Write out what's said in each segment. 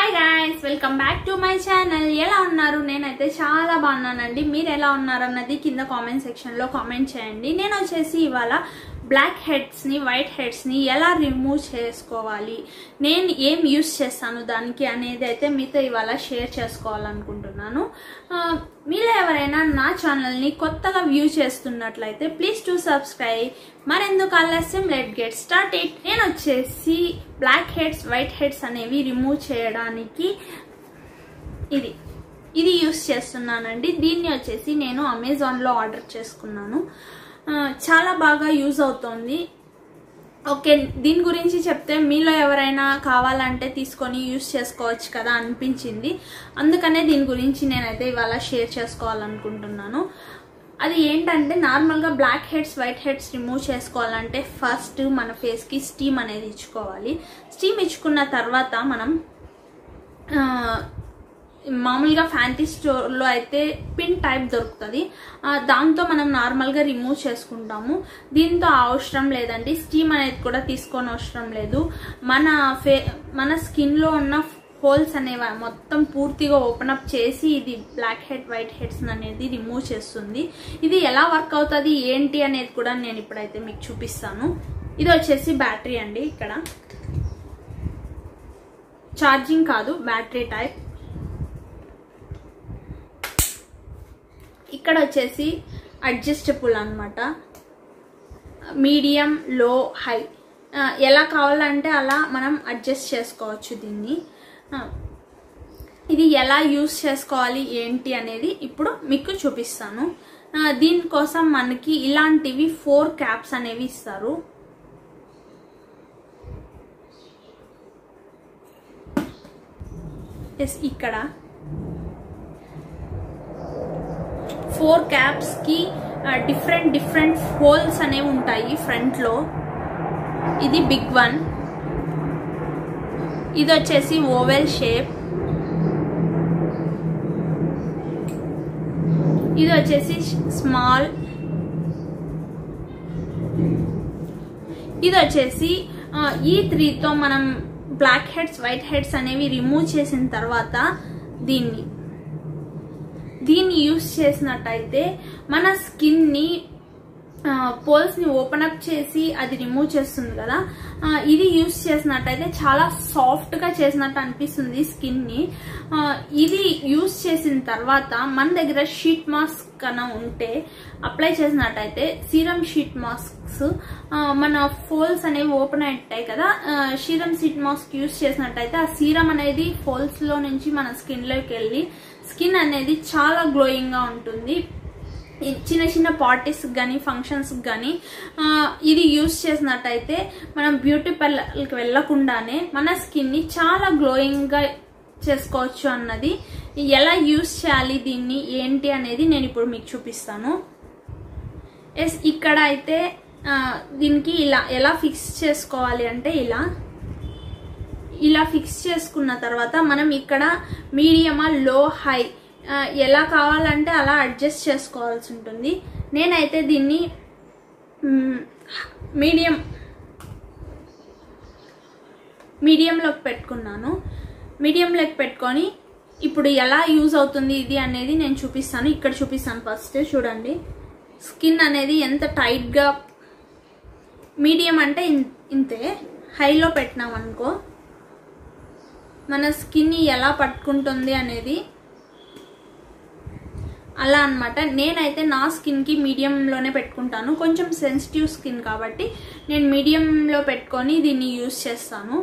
hi guys welcome back to my channel ఎలా ఉన్నారు నేనైతే చాలా బాగున్నానండి మీరు ఎలా ఉన్నారు అన్నది కింద కామెంట్ సెక్షన్లో కామెంట్ చేయండి నేను వచ్చేసి ఇవాళ బ్లాక్ హెడ్స్ని వైట్ హెడ్స్ని ఎలా రిమూవ్ చేసుకోవాలి నేను ఏం యూస్ చేస్తాను దానికి అనేది అయితే మీతో ఇవాళ షేర్ చేసుకోవాలనుకుంటున్నాను ఆ, మీలో ఎవరైనా నా ఛానల్ని కొత్తగా వ్యూ చేస్తున్నట్లయితే ప్లీజ్ టు సబ్స్క్రైబ్ మరెందుకు ఆలస్యం లెట్ గెట్ స్టార్ట్ ఇట్ నేను వచ్చేసి బ్లాక్ హెడ్స్ వైట్ హెడ్స్ అనేవి రిమూవ్ చేయడానికి ఇది ఇది యూస్ చేస్తున్నానండి దీన్ని వచ్చేసి నేను అమెజాన్లో ఆర్డర్ చేసుకున్నాను ఆ, చాలా బాగా యూజ్ అవుతోంది ఓకే దీని గురించి చెప్తే మీలో ఎవరైనా కావాలంటే తీసుకొని యూస్ చేసుకోవచ్చు కదా అనిపించింది అందుకనే దీని గురించి నేనైతే ఇవాళ షేర్ చేసుకోవాలనుకుంటున్నాను అది ఏంటంటే నార్మల్గా blackheads whiteheads remove చేసుకోవాలంటే ఫస్ట్ మన ఫేస్కి స్టీమ్ అనేది ఇచ్చుకోవాలి స్టీమ్ ఇచ్చుకున్న తర్వాత మనం ఆ, మామూలుగా ఫ్యాంటీ స్టోర్లో అయితే పిన్ టైప్ దొరుకుతుంది ఆ, దాంతో మనం నార్మల్గా రిమూవ్ చేసుకుంటాము దీంతో అవసరం లేదండి స్టీమ్ అనేది కూడా తీసుకొని అవసరం లేదు మన ఫే మన స్కిన్లో ఉన్న హోల్స్ అనేవి మొత్తం పూర్తిగా ఓపెన్ అప్ చేసి ఇది బ్లాక్ హెడ్ వైట్ హెడ్స్ అనేది రిమూవ్ చేస్తుంది ఇది ఎలా వర్క్ అవుతుంది ఏంటి అనేది కూడా నేను ఇప్పుడైతే మీకు చూపిస్తాను ఇది వచ్చేసి బ్యాటరీ అండి ఇక్కడ ఛార్జింగ్ కాదు బ్యాటరీ టైప్ ఇక్కడ వచ్చేసి అడ్జస్టబుల్ అనమాట మీడియం లో హై ఆ, ఎలా కావాలంటే అలా మనం అడ్జస్ట్ చేసుకోవచ్చు దీన్ని ఆ, ఇది ఎలా యూస్ చేసుకోవాలి ఏంటి అనేది ఇప్పుడు మీకు చూపిస్తాను ఆ, దీనికోసం మనకి ఇలాంటివి ఫోర్ క్యాప్స్ అనేవి ఇస్తారు ఎస్ ఇక్కడ ఫోర్ క్యాప్స్ కి డిఫరెంట్ డిఫరెంట్ హోల్స్ అనేవి ఉంటాయి ఫ్రంట్ లో ఇది బిగ్ వన్ ఇది వచ్చేసి ఓవెల్ షేప్ ఇది వచ్చేసి స్మాల్ ఇది వచ్చేసి ఆ, ఈ త్రీతో మనం బ్లాక్ హెడ్స్ వైట్ హెడ్స్ అనేవి రిమూవ్ చేసిన తర్వాత దీన్ని దీన్ని యూస్ చేసినట్టయితే మన స్కిన్ని పోల్స్ని ఓపెన్ అప్ చేసి అది రిమూవ్ చేస్తుంది కదా ఆ, ఇది యూస్ చేసినట్టయితే చాలా సాఫ్ట్గా చేసినట్టు అనిపిస్తుంది స్కిన్ని ఆ, ఇది యూస్ చేసిన తర్వాత మన దగ్గర షీట్ మాస్క్ కన్నా ఉంటే అప్లై చేసినట్టయితే సీరం షీట్ మాస్క్స్ మన ఫోల్స్ అనేవి ఓపెన్ అయ్యాయి కదా సీరం షీట్ మాస్క్ యూస్ చేసినట్టయితే ఆ సీరం అనేది ఫోల్స్ లో నుంచి మన స్కిన్ లోకి వెళ్ళి స్కిన్ అనేది చాలా గ్లోయింగ్ గా ఉంటుంది ఈ చిన్న చిన్న పార్టీస్ కానీ ఫంక్షన్స్ కానీ ఇది యూస్ చేసినట్టయితే మనం బ్యూటీ పార్లర్కి వెళ్ళకుండానే మన స్కిన్ని చాలా గ్లోయింగ్గా చేసుకోవచ్చు అన్నది ఎలా యూస్ చేయాలి దీన్ని ఏంటి అనేది నేను ఇప్పుడు మీకు చూపిస్తాను ఎస్ ఇక్కడ అయితే ఆ, దీనికి ఇలా ఎలా ఫిక్స్ చేసుకోవాలి అంటే ఇలా ఇలా ఫిక్స్ చేసుకున్న తర్వాత మనం ఇక్కడ మీడియమా లో హై ఆ, ఎలా కావాలంటే అలా అడ్జస్ట్ చేసుకోవాల్సి ఉంటుంది నేనైతే దీన్ని మ్, మీడియం మీడియంలోకి పెట్టుకున్నాను మీడియంలోకి పెట్టుకొని ఇప్పుడు ఎలా యూజ్ అవుతుంది ఇది అనేది నేను చూపిస్తాను ఇక్కడ చూపిస్తాను ఫస్ట్ చూడండి స్కిన్ అనేది ఎంత టైట్గా మీడియం అంటే ఇన్- ఇంతే హైలో పెట్టినాం అనుకో మన స్కిన్ ఎలా పట్టుకుంటుంది అనేది అలా అన్నమాట నేనైతే నా స్కిన్కి మీడియంలోనే పెట్టుకుంటాను కొంచెం సెన్సిటివ్ స్కిన్ కాబట్టి నేను మీడియంలో పెట్టుకొని దీన్ని యూస్ చేస్తాను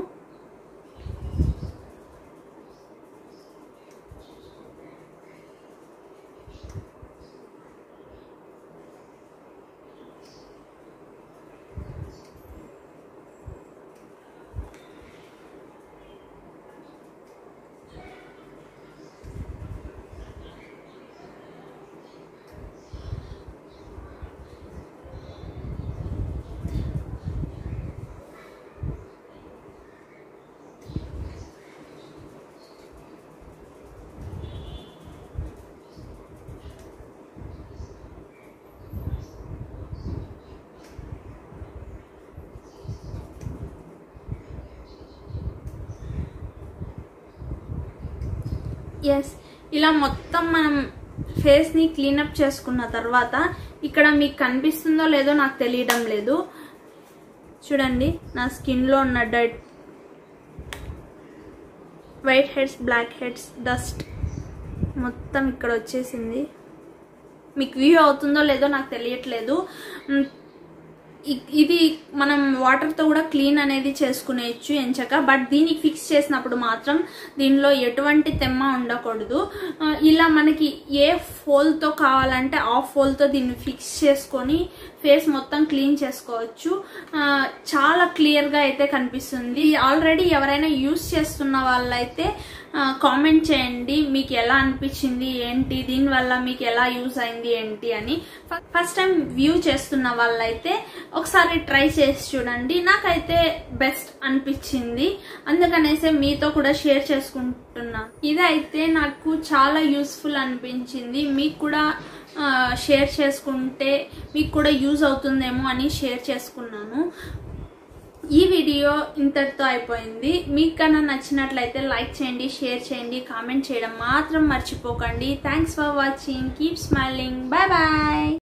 ఎస్ ఇలా మొత్తం మనం ఫేస్ని క్లీనప్ చేసుకున్న తర్వాత ఇక్కడ మీకు కనిపిస్తుందో లేదో నాకు తెలియడం లేదు చూడండి నా స్కిన్లో ఉన్న డట్ whiteheads blackheads dust మొత్తం ఇక్కడ వచ్చేసింది మీకు వ్యూ అవుతుందో లేదో నాకు తెలియట్లేదు మ్, ఇ- ఇది మనం వాటర్తో కూడా క్లీన్ అనేది చేసుకునేయచ్చు ఎంచక బట్ దీనికి ఫిక్స్ చేసినప్పుడు మాత్రం దీనిలో ఎటువంటి తెమ్మ ఉండకూడదు ఆ, ఇలా మనకి ఏ ఫోల్తో కావాలంటే ఆ ఫోల్తో దీన్ని ఫిక్స్ చేసుకొని ఫేస్ మొత్తం క్లీన్ చేసుకోవచ్చు ఆ, చాలా క్లియర్గా అయితే కనిపిస్తుంది ఆల్రెడీ ఎవరైనా యూస్ చేస్తున్న వాళ్ళైతే కామెంట్ చేయండి మీకు ఎలా అనిపించింది ఏంటి దీనివల్ల మీకు ఎలా యూజ్ అయింది ఏంటి అని ఫస్ట్ టైం వ్యూ చేస్తున్న వాళ్ళైతే ఒకసారి ట్రై చేసి చూడండి నాకైతే బెస్ట్ అనిపించింది అందుకనేసే మీతో కూడా షేర్ చేసుకుంటున్నా ఇదైతే నాకు చాలా యూస్ఫుల్ అనిపించింది మీకు కూడా ఆ, షేర్ చేసుకుంటే మీకు కూడా యూజ్ అవుతుందేమో అని షేర్ చేసుకున్నాను ఈ వీడియో ఇంతటితో అయిపోయింది మీకు కన్నా నచ్చినట్లయితే లైక్ చేయండి షేర్ చేయండి కామెంట్ చేయడం మాత్రం మర్చిపోకండి thanks for watching keep smiling bye bye